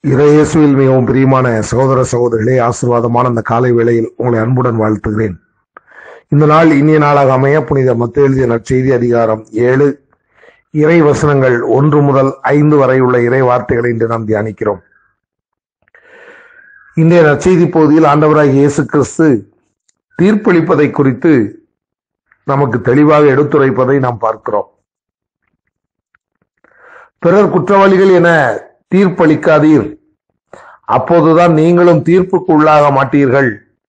இறையேசுவில் மிகவும் பிரியமான சகோதர சகோதரிகளே ஆசீர்வாதமான அந்த காலை வேளையில் உங்களை அன்புடன் வாழ்த்துகிறேன் இந்த நாள் இனிய நாளாக அமைய புனித மத்த எழுதிய நற்செய்தி அதிகாரம் ஏழு இறை வசனங்கள் ஒன்று முதல் ஐந்து வரை உள்ள இறை வார்த்தைகளை இன்று நாம் தியானிக்கிறோம் இன்றைய நற்செய்தி பகுதியில் ஆண்டவராக இயேசு கிறிஸ்து தீர்ப்பளிப்பதை குறித்து நமக்கு தெளிவாக எடுத்துரைப்பதை நாம் பார்க்கிறோம் பிறர் குற்றவாளிகள் என தீர்ப்பளிக்காதீர் அப்போதுதான் நீங்களும் தீர்ப்புக்கு உள்ளாக மாட்டீர்கள்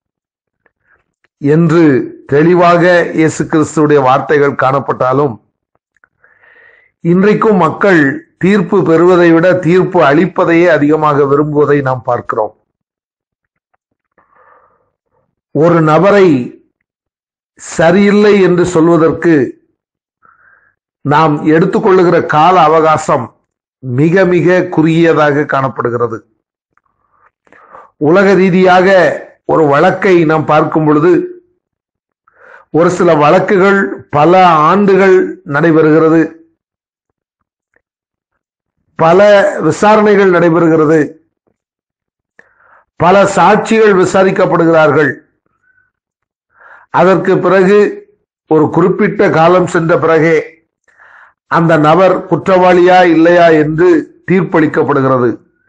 என்று தெளிவாக இயேசு கிறிஸ்துடைய வார்த்தைகள் காணப்பட்டாலும் இன்றைக்கும் மக்கள் தீர்ப்பு பெறுவதை விட தீர்ப்பு அளிப்பதையே அதிகமாக விரும்புவதை நாம் பார்க்கிறோம் ஒரு நபரை சரியில்லை என்று சொல்வதற்கு நாம் எடுத்துக்கொள்ளுகிற கால அவகாசம் மிக மிக குறுகியதாக காணப்படுகிறது உலக ரீதியாக ஒரு வழக்கை நாம் பார்க்கும் பொழுது ஒரு சில வழக்குகள் பல ஆண்டுகள் நடைபெறுகிறது பல விசாரணைகள் நடைபெறுகிறது பல சாட்சிகள் விசாரிக்கப்படுகிறார்கள் அதற்கு பிறகு ஒரு குறிப்பிட்ட காலம் சென்ற பிறகே அந்த நபர் குற்றவாளியா இல்லையா என்று தீர்ப்பளிக்கப்படுகிறது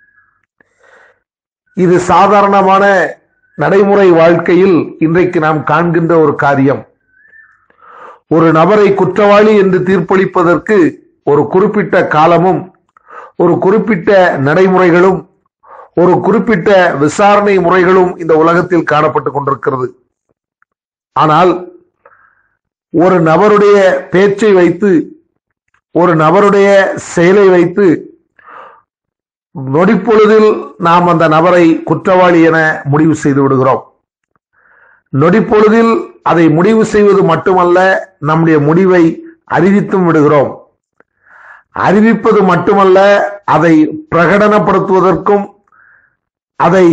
இது சாதாரணமான நடைமுறை வாழ்க்கையில் இன்றைக்கு நாம் காண்கின்ற ஒரு காரியம் ஒரு நபரை குற்றவாளி என்று தீர்ப்பளிப்பதற்கு ஒரு குறிப்பிட்ட காலமும் ஒரு குறிப்பிட்ட நடைமுறைகளும் ஒரு குறிப்பிட்ட விசாரணை முறைகளும் இந்த உலகத்தில் காணப்பட்டுக் கொண்டிருக்கிறது ஆனால் ஒரு நபருடைய பேச்சை வைத்து ஒரு நபருடைய செயலை வைத்து நொடிப்பொழுதில் நாம் அந்த நபரை குற்றவாளி என முடிவு செய்து விடுகிறோம் நொடிப்பொழுதில் அதை முடிவு செய்வது மட்டுமல்ல நம்முடைய முடிவை அறிவித்தும் விடுகிறோம் அறிவிப்பது மட்டுமல்ல அதை பிரகடனப்படுத்துவதற்கும் அதை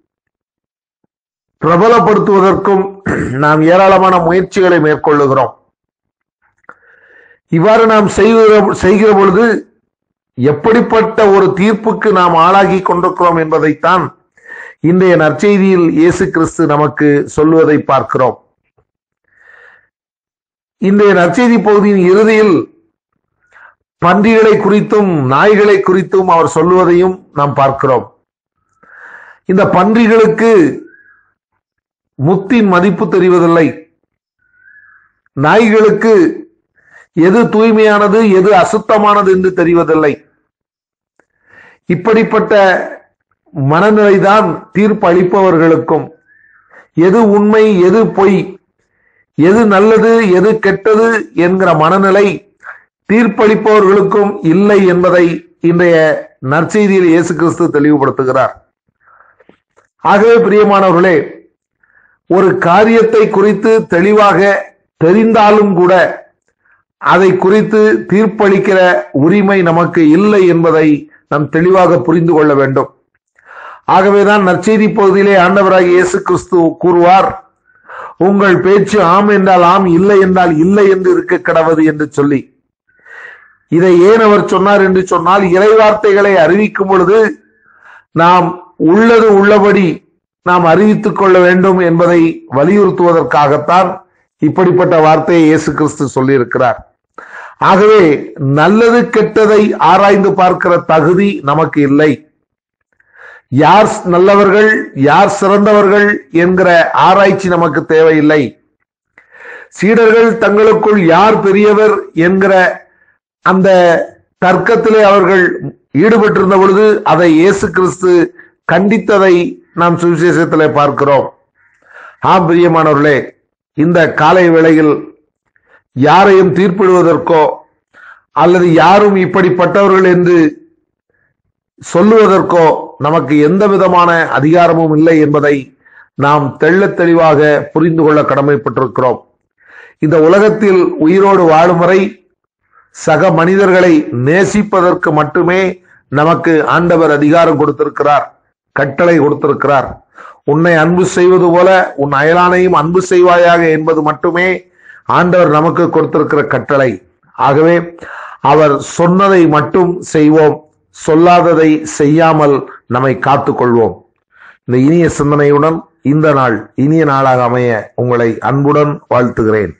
பிரபலப்படுத்துவதற்கும் நாம் ஏராளமான முயற்சிகளை மேற்கொள்ளுகிறோம் இவ்வாறு நாம் செய்கிற செய்கிற பொழுது எப்படிப்பட்ட ஒரு தீர்ப்புக்கு நாம் ஆளாகி கொண்டிருக்கிறோம் என்பதைத்தான் இன்றைய நற்செய்தியில் இயேசு கிறிஸ்து நமக்கு சொல்வதை பார்க்கிறோம் இன்றைய நற்செய்தி பகுதியின் இறுதியில் பன்றிகளை குறித்தும் நாய்களை குறித்தும் அவர் சொல்லுவதையும் நாம் பார்க்கிறோம் இந்த பன்றிகளுக்கு முத்தின் மதிப்பு தெரிவதில்லை நாய்களுக்கு எது தூய்மையானது எது அசுத்தமானது என்று தெரிவதில்லை இப்படிப்பட்ட மனநிலைதான் தீர்ப்பு அளிப்பவர்களுக்கும் எது உண்மை எது பொய் எது நல்லது எது கெட்டது என்கிற மனநிலை தீர்ப்பளிப்பவர்களுக்கும் இல்லை என்பதை இன்றைய நற்செய்தியில் இயேசு கிறிஸ்து தெளிவுபடுத்துகிறார் ஆகவே பிரியமானவர்களே ஒரு காரியத்தை குறித்து தெளிவாக தெரிந்தாலும் கூட அதை குறித்து தீர்ப்பளிக்கிற உரிமை நமக்கு இல்லை என்பதை நாம் தெளிவாக புரிந்து கொள்ள வேண்டும் ஆகவேதான் நற்செய்தி பகுதியிலே ஆண்டவராக இயேசு கிறிஸ்து கூறுவார் உங்கள் பேச்சு ஆம் என்றால் ஆம் இல்லை என்றால் இல்லை என்று இருக்க கடவது என்று சொல்லி இதை ஏன் அவர் சொன்னார் என்று சொன்னால் இறைவார்த்தைகளை அறிவிக்கும் பொழுது நாம் உள்ளது உள்ளபடி நாம் அறிவித்துக் கொள்ள வேண்டும் என்பதை வலியுறுத்துவதற்காகத்தான் இப்படிப்பட்ட வார்த்தையை இயேசு கிறிஸ்து சொல்லியிருக்கிறார் ஆகவே நல்லது கெட்டதை ஆராய்ந்து பார்க்கிற தகுதி நமக்கு இல்லை யார் நல்லவர்கள் யார் சிறந்தவர்கள் என்கிற ஆராய்ச்சி நமக்கு தேவையில்லை சீடர்கள் தங்களுக்குள் யார் பெரியவர் என்கிற அந்த தர்க்கத்திலே அவர்கள் ஈடுபட்டிருந்த பொழுது அதை இயேசு கிறிஸ்து கண்டித்ததை நாம் சுவிசேஷத்திலே பார்க்கிறோம் ஆம் பிரியமானவர்களே இந்த காலை வேளையில் யாரையும் தீர்ப்பிடுவதற்கோ அல்லது யாரும் இப்படிப்பட்டவர்கள் என்று சொல்லுவதற்கோ நமக்கு எந்த விதமான அதிகாரமும் இல்லை என்பதை நாம் தெள்ள தெளிவாக புரிந்து கொள்ள கடமைப்பட்டிருக்கிறோம் இந்த உலகத்தில் உயிரோடு வாழும் வரை சக மனிதர்களை நேசிப்பதற்கு மட்டுமே நமக்கு ஆண்டவர் அதிகாரம் கொடுத்திருக்கிறார் கட்டளை கொடுத்திருக்கிறார் உன்னை அன்பு செய்வது போல உன் அயலானையும் அன்பு செய்வாயாக என்பது மட்டுமே ஆண்டவர் நமக்கு கொடுத்திருக்கிற கட்டளை ஆகவே அவர் சொன்னதை மட்டும் செய்வோம் சொல்லாததை செய்யாமல் நம்மை காத்துக் கொள்வோம் இந்த இனிய சிந்தனையுடன் இந்த நாள் இனிய நாளாக அமைய உங்களை அன்புடன் வாழ்த்துகிறேன்